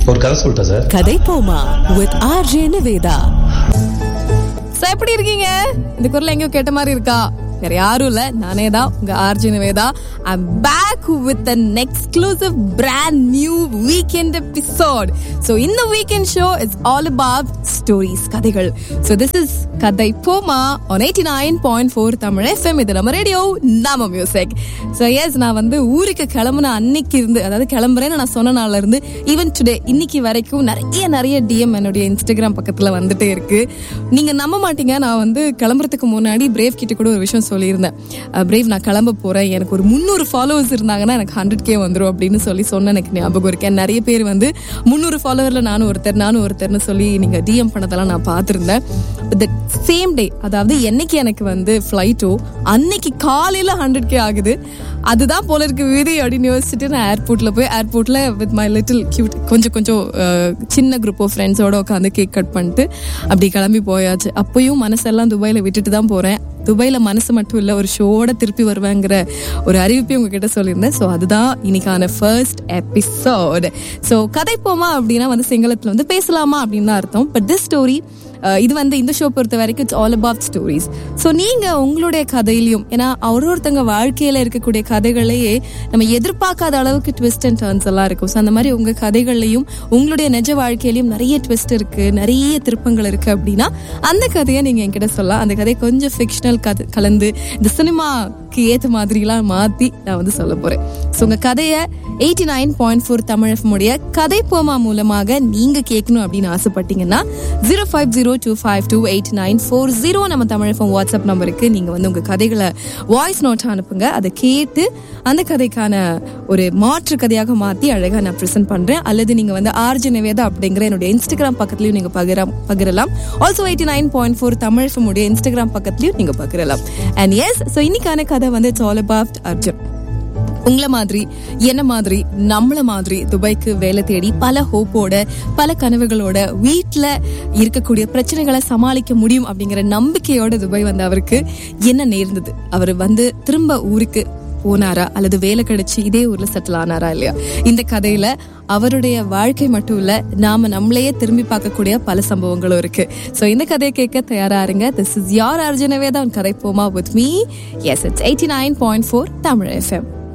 ஒரு கதை சொல்லிட்டேன் சார் கதை Poma with RJ Nivetha sir எப்படி இருக்கீங்க இந்த குரல் எங்கேயோ கேட்ட மாதிரி இருக்கா வேற யாரும் இல்ல நானே தான் உங்க RJ Nivetha I back with an exclusive brand new weekend episode so இந்த weekend show it's all about stories கதைகள் so this is Kathai Poma one eighty nine point four Tamil FM இது நம்ம ரேடியோ நாம மியூசிக் ஸோ எஸ் நான் வந்து ஊருக்கு கிளம்புன அன்னைக்கு இருந்து அதாவது கிளம்புறேன்னு நான் சொன்ன நாள்ல இருந்து ஈவன் டுடே இன்னைக்கு வரைக்கும் நிறைய நிறைய டிஎம் என்னுடைய இன்ஸ்டாகிராம் பக்கத்துல வந்துட்டே இருக்கு நீங்க நம்ப மாட்டீங்க நான் வந்து கிளம்புறதுக்கு முன்னாடி பிரேவ் கிட்ட கூட ஒரு விஷயம் சொல்லியிருந்தேன் பிரேவ் நான் கிளம்ப போறேன் எனக்கு ஒரு முந்நூறு ஃபாலோவர்ஸ் இருந்தாங்கன்னா எனக்கு ஹண்ட்ரட் கே வந்துடும் அப்படின்னு சொல்லி சொன்ன எனக்கு ஞாபகம் இருக்கேன் நிறைய பேர் வந்து முந்நூறு ஃபாலோவர்ல நானும் ஒருத்தர் நானும் ஒருத்தர்னு சொல்லி நீங்க டிஎம் பண்ணதெல்லாம் நான் பார்த்துருந்தேன் த சேம் டே அதாவது என்னைக்கு எனக்கு வந்து ஃப்ளைட்டோ அன்னைக்கு காலையில ஹண்ட்ரட் கே ஆகுது அதுதான் போல இருக்கு விதி அப்படின்னு யோசிச்சுட்டு நான் ஏர்போர்ட்ல போய் ஏர்போர்ட்ல வித் மை லிட்டில் கியூட் கொஞ்சம் கொஞ்சம் அஹ், சின்ன குரூப் ஆஃப் ஃப்ரெண்ட்ஸோட உட்காந்து கேக் கட் பண்ணிட்டு அப்படி கிளம்பி போயாச்சு அப்பயும் மனசெல்லாம் துபாயில விட்டுட்டு தான் போறேன் துபாயில மனசு மட்டும் இல்ல ஒரு ஷோட திருப்பி வருவேங்கிற ஒரு அறிவிப்பை உங்ககிட்ட சொல்லியிருந்தேன் ஸோ அதுதான் இன்னைக்கான ஃபர்ஸ்ட் எபிசோட் ஸோ கதை போமா அப்படின்னா வந்து சிங்களத்துல வந்து பேசலாமா அப்படின்னு தான் அர்த்தம் பட் திஸ் ஸ்டோரி இது வந்து இந்த ஷோ பொறுத்த வரைக்கும் it's all about stories so நீங்க உங்களுடைய கதையிலையும் ஏன்னா ஒரு ஒருத்தங்க வாழ்க்கையில இருக்கக்கூடிய கதைகளையே நம்ம எதிர்பார்க்காத அளவுக்கு ட்விஸ்ட் அண்ட் டர்ன்ஸ் எல்லாம் இருக்கும் ஸோ அந்த மாதிரி உங்க கதைகள்லையும் உங்களுடைய நிஜ வாழ்க்கையிலையும் நிறைய ட்விஸ்ட் இருக்கு நிறைய திருப்பங்கள் இருக்கு அப்படின்னா அந்த கதையை நீங்க என்கிட்ட சொல்லலாம் அந்த கதை கொஞ்சம் ஃபிக்ஷனல் கதை கலந்து இந்த சினிமாக்கு ஏற்ற மாதிரிலாம் மாத்தி நான் வந்து சொல்ல போறேன் ஸோ உங்க கதையை eighty nine point four Tamil FM உடைய கதை போமா மூலமாக நீங்க கேட்கணும் அப்படின்னு ஆசைப்பட்டீங்கன்னா zero five zero two five two eight nine four zero நம்ம தமிழ் FM வாட்ஸ்அப் நம்பருக்கு நீங்க வந்து உங்க கதைகளை வாய்ஸ் நோட் அனுப்புங்க அதை கேட்டு அந்த கதைக்கான ஒரு மாற்று கதையாக மாத்தி அழகா நான் ப்ரெசென்ட் பண்றேன் அல்லது நீங்க வந்து ஆர்ஜி நிவேதா அப்படிங்கிற என்னுடைய இன்ஸ்டாகிராம் பக்கத்துலயும் நீங்க பகிர பகிரலாம் also eighty nine point four Tamil FM உடைய இன்ஸ்டாகிராம் பக்கத்துலயும் நீங்க பகிரலாம் அண்ட் எஸ் ஸோ இன்னைக்கான கதை வந்து இட்ஸ் ஆல் அபவுட் அர்ஜுன் உங்களை மாதிரி என்ன மாதிரி நம்மள மாதிரி துபாய்க்கு வேலை தேடி பல ஹோப்போட பல கனவுகளோட வீட்ல இருக்கக்கூடிய பிரச்சனைகளை சமாளிக்க முடியும் அப்படிங்கிற நம்பிக்கையோட துபாய் வந்து அவருக்கு என்ன நேர்ந்தது அவர் வந்து திரும்ப ஊருக்கு போனாரா அல்லது வேலை கிடைச்சு இதே ஊர்ல செட்டில் ஆனாரா இல்லையா இந்த கதையில அவருடைய வாழ்க்கை மட்டும் இல்ல நாம நம்மளையே திரும்பி பார்க்கக்கூடிய பல சம்பவங்களும் இருக்கு சோ இந்த கதையை கேட்க தயாரா இருங்க திஸ் இஸ் யார் அர்ஜுனவே தான் Kathai Poma with me yes it's eighty nine point four Tamil FM